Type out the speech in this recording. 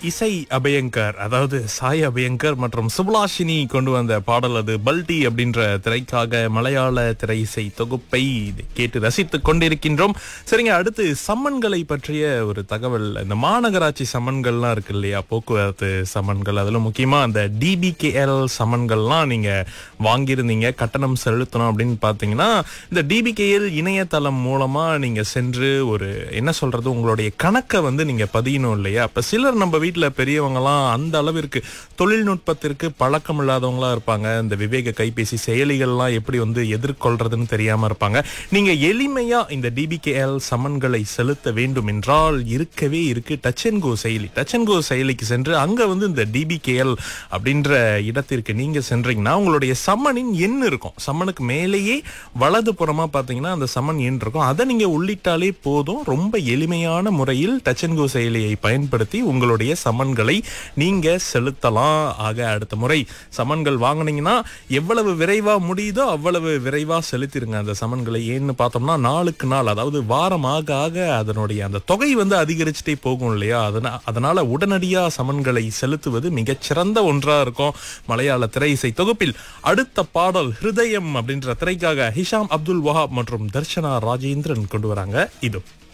இசை அபயங்கர் அதாவது சாய் அபயங்கர் மற்றும் சுபலாஷினி கொண்டு வந்த பாடல் அது பல்டி அப்படின்ற திரைக்காக மலையாள திரை இசை தொகுப்பை கேட்டு ரசித்துக் கொண்டிருக்கின்றோம் சரிங்க அடுத்து சம்மன்களை பற்றிய ஒரு தகவல் இந்த மாநகராட்சி சம்மன்கள்லாம் இருக்கு இல்லையா போக்குவரத்து சம்மன்கள் அதுல முக்கியமா அந்த டிபிகேஎல் சம்மன்கள்லாம் நீங்க வாங்கியிருந்தீங்க கட்டணம் செலுத்தணும் அப்படின்னு பாத்தீங்கன்னா இந்த டிபிகேஎல் இணையதளம் மூலமா நீங்க சென்று ஒரு என்ன சொல்றது உங்களுடைய கணக்கை வந்து நீங்க பதியணும் இல்லையா அப்ப சிலர் நம்ம வீட்டுல பெரியவங்கலாம் அந்த அளவிற்கு தொழில்நுட்பத்திற்கு பழக்கம் இல்லாதவங்களா இருப்பாங்க இந்த விவேக கைபேசி செயலிகள்லாம் எப்படி வந்து எதிர்கொள்றதுன்னு தெரியாம இருப்பாங்க நீங்க எளிமையா இந்த டிபிகேஎல் சமன்களை செலுத்த வேண்டும் என்றால் இருக்கவே இருக்கு டச் அண்ட் கோ செயலி டச் அண்ட் கோ செயலிக்கு சென்று அங்க வந்து இந்த டிபிகேஎல் அப்படின்ற இடத்திற்கு நீங்க சென்றீங்கன்னா உங்களுடைய சம்மனின் எண் இருக்கும் சம்மனுக்கு மேலேயே வலது புறமா பாத்தீங்கன்னா அந்த சம்மன் எண் இருக்கும் அதை நீங்க உள்ளிட்டாலே போதும் ரொம்ப எளிமையான முறையில் டச் அண்ட் கோ செயலியை பயன்படுத்தி உங்களுடைய சம்மன்களை நீங்க செலுத்தலாம் ஆக அடுத்த முறை சம்மன்கள் வாங்குனீங்கன்னா எவ்வளவு விரைவா முடியுதோ அவ்வளவு விரைவா செலுத்திருங்க அந்த சம்மன்களை ஏன்னு பார்த்தோம்னா நாளுக்கு நாள் அதாவது வாரம் ஆக ஆக அதனுடைய அந்த தொகை வந்து அதிகரிச்சுட்டே போகும் இல்லையா அதனா அதனால உடனடியா சமன்களை செலுத்துவது மிகச்சிறந்த ஒன்றா இருக்கும் மலையாள திரை இசை தொகுப்பில் அடுத்த பாடல் ஹிருதயம் அப்படின்ற திரைக்காக ஹிஷாம் அப்துல் வஹாப் மற்றும் தர்ஷனா ராஜேந்திரன் கொண்டு வராங்க இது